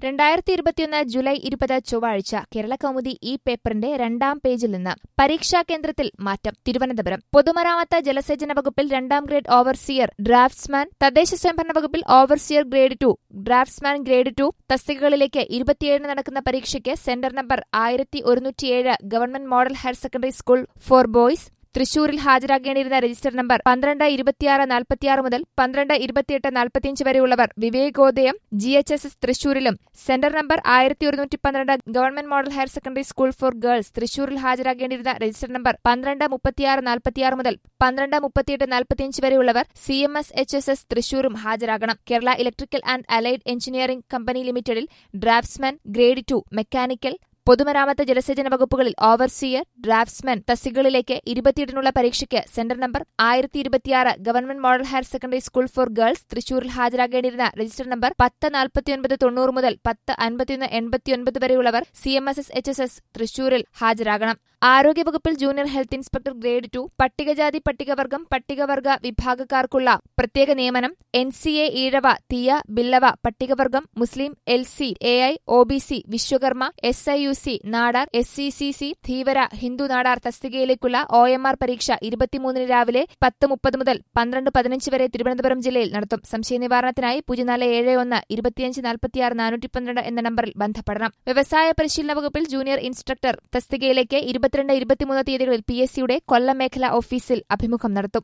രണ്ടായിരത്തി ഇരുപത്തിയൊന്ന് ജൂലൈ ഇരുപത് ചൊവ്വാഴ്ച കേരള കൗമുദി ഈ പേപ്പറിന്റെ രണ്ടാം പേജിൽ നിന്ന് പരീക്ഷാ കേന്ദ്രത്തിൽ മാറ്റം തിരുവനന്തപുരം പൊതുമരാമത്ത് ജലസേചന വകുപ്പിൽ രണ്ടാം ഗ്രേഡ് ഓവർസിയർ ഡ്രാഫ്റ്റ്സ്മാൻ തദ്ദേശ സ്വയംഭരണ വകുപ്പിൽ overseer grade two draftsman grade two തസ്തികകളിലേക്ക് ഇരുപത്തിയേഴിന് നടക്കുന്ന പരീക്ഷയ്ക്ക് സെന്റർ നമ്പർ ആയിരത്തി ഒരുന്നൂറ്റിയേഴ് government model higher secondary school for boys തൃശൂരിൽ ഹാജരാക്കേണ്ടിയിരുന്ന രജിസ്റ്റർ നമ്പർ പന്ത്രണ്ട് ഇരുപത്തിയാറ് നാൽപ്പത്തിയാറ് മുതൽ പന്ത്രണ്ട് ഇരുപത്തിയെട്ട് നാൽപ്പത്തിയഞ്ച് വരെയുള്ളവർ Vivekodayam G H S S തൃശൂരിലും സെന്റർ നമ്പർ ആയിരത്തി ഒരുന്നൂറ്റി പന്ത്രണ്ട് government model higher secondary school for girls തൃശൂരിൽ ഹാജരാക്കേണ്ടിയിരുന്ന രജിസ്റ്റർ നമ്പർ പന്ത്രണ്ട് മുപ്പത്തിയാറ് നാൽപ്പത്തിയാറ് മുതൽ പന്ത്രണ്ട് മുപ്പത്തിയെട്ട് നാൽപ്പത്തിയഞ്ച് വരെയുള്ളവർ C M S H S S തൃശൂരും ഹാജരാകണം Kerala electrical and allied engineering company ലിമിറ്റഡിൽ ഡ്രാഫ്റ്റ്സ്മാൻ ഗ്രേഡ് ടു മെക്കാനിക്കൽ പൊതുമരാമത്ത് ജലസേചന വകുപ്പുകളിൽ ഓവർസിയർ ഡ്രാഫ്റ്റ്സ്മാൻ തസ്തികകളിലേക്ക് ഇരുപത്തിയെട്ടിനുള്ള പരീക്ഷയ്ക്ക് സെന്റർ നമ്പർ ആയിരത്തി ഇരുപത്തിയാറ് government model higher secondary school for girls തൃശൂരിൽ ഹാജരാകേണ്ടിയിരുന്ന രജിസ്റ്റർ നമ്പർ പത്ത് നാൽപ്പത്തിയൊൻപത് തൊണ്ണൂറ് മുതൽ പത്ത് അൻപത്തിയൊന്ന് എൺപത്തിയൊൻപത് വരെയുള്ളവർ C M S S H S S തൃശൂരിൽ ഹാജരാകണം ആരോഗ്യവകുപ്പിൽ junior health inspector grade two പട്ടികജാതി പട്ടികവർഗം പട്ടികവർഗ വിഭാഗക്കാർക്കുള്ള പ്രത്യേക നിയമനം N C A Ezhava Thiyya Billava പട്ടികവർഗം മുസ്ലിം L C A I O B C Vishwakarma S I U C Nadar S C C C Dheevara ഹിന്ദു നാടാർ തസ്തികയിലേക്കുള്ള ഒ എം ആർ പരീക്ഷ ഇരുപത്തിമൂന്നിന് രാവിലെ പത്ത് മുപ്പത് മുതൽ പന്ത്രണ്ട് പതിനഞ്ച് വരെ തിരുവനന്തപുരം ജില്ലയിൽ നടത്തും സംശയ നിവാരണത്തിനായി പൂജ്യം നാല് ഏഴ് ഒന്ന് ഇരുപത്തിയഞ്ച് നാൽപ്പത്തിയാറ് നാനൂറ്റി പന്ത്രണ്ട് എന്ന നമ്പറിൽ ബന്ധപ്പെടണം വ്യവസായ പരിശീലന വകുപ്പിൽ ജൂനിയർ ഇൻസ്ട്രക്ടർ തസ്തികയിലേക്ക് ഇരുപത്തിരണ്ട് ഇരുപത്തിമൂന്ന് തീയതികളിൽ പി എസ് സിയുടെ കൊല്ലം മേഖലാ ഓഫീസിൽ അഭിമുഖം നടത്തും